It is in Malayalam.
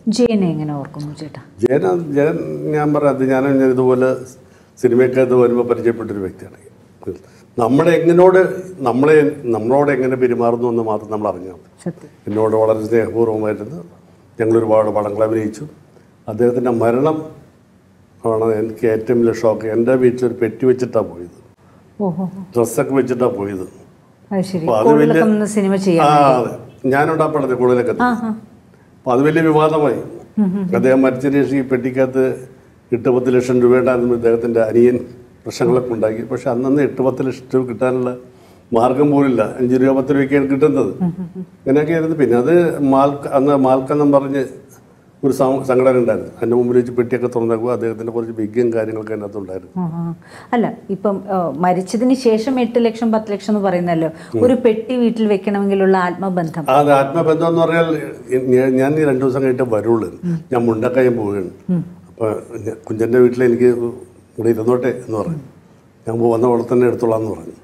ജയനെ എങ്ങനെ ഓർക്കുന്നു ചേട്ടാ ജയൻ ജയൻ ഞാൻ പറയാം ഞാൻ ഇതുപോലെ സിനിമയ്ക്കകത്ത് വരുമ്പോൾ പരിചയപ്പെട്ടൊരു വ്യക്തിയാണ് നമ്മുടെ എങ്ങനോട് നമ്മളെ നമ്മളോട് എങ്ങനെ പെരുമാറുന്നു എന്ന് മാത്രം നമ്മൾ അറിഞ്ഞാൽ മതി സത്യം എന്നോട് വളരെ സ്നേഹപൂർവ്വമായിരുന്നു ഞങ്ങൾ ഒരുപാട് പടങ്ങൾ അഭിനയിച്ചു അദ്ദേഹത്തിൻ്റെ മരണം ആണ് എനിക്ക് ഏറ്റവും വലിയ ഷോക്ക് എൻ്റെ വീട്ടിലൊരു പെട്ടി വെച്ചിട്ടാണ് പോയത് ഓഹോ ഡ്രസ്സൊക്കെ വെച്ചിട്ടാണ് പോയത് അത് ശരി അപ്പൊ അത് കൂടുതലൊക്കെ വലിയ- ഒന്ന് സിനിമ ആ ചെയ്യാം അതെ ഞാനുണ്ടാ പടത്തിൽ കൂടുതലൊക്കെ ആ ആ അപ്പം അത് വലിയ വിവാദമായി അദ്ദേഹം മരിച്ചതിന് ശേഷം ഈ പെട്ടിക്കകത്ത് എട്ട് പത്ത് ലക്ഷം രൂപ ഉണ്ടായിരുന്നു ഇദ്ദേഹത്തിൻ്റെ അനിയൻ പ്രശ്നങ്ങളൊക്കെ ഉണ്ടാക്കി പക്ഷെ അന്നന്ന് എട്ട് പത്ത് ലക്ഷം രൂപ കിട്ടാനുള്ള മാർഗം പോലില്ല അഞ്ച് രൂപ പത്ത് രൂപയ്ക്കാണ് കിട്ടുന്നത് അങ്ങനെയൊക്കെ ആയിരുന്നു പിന്നെ അത് മാൽക്ക അന്ന് മാൽക്കെന്നും പറഞ്ഞ് ഒരു സം- സംഘടന ഉണ്ടായിരുന്നു അതിൻ്റെ മുമ്പിൽ വെച്ച് പെട്ടിയൊക്കെ തുറന്നേക്കുക അദ്ദേഹത്തിൻ്റെ കുറച്ച് ബിഗ്ഗും കാര്യങ്ങളൊക്കെ അതിനകത്ത് ഉണ്ടായിരുന്നു ആ, ആ. അല്ല ഇപ്പം ആ, മരിച്ചതിന് ശേഷം എട്ട് ലക്ഷം പത്ത് ലക്ഷം എന്ന് പറയുന്നല്ലോ ഒരു പെട്ടി വീട്ടിൽ വെക്കണമെങ്കിലുള്ള ആത്മബന്ധം ആ, അത് ആത്മബന്ധം എന്ന് പറഞ്ഞാൽ ഞ- ഞാൻ ഈ രണ്ടു ദിവസം കഴിഞ്ഞിട്ട് വരുള്ളൂ ഞാൻ മുണ്ടക്കയം പോവുകയാണ് അപ്പോൾ കുഞ്ചൻ്റെ വീട്ടിൽ എനിക്ക് ഇവിടെ ഇരുന്നോട്ടെ എന്ന് പറഞ്ഞു ഞാൻ വന്ന അവിടെ തന്നെ എടുത്തോളാം എന്ന് പറഞ്ഞു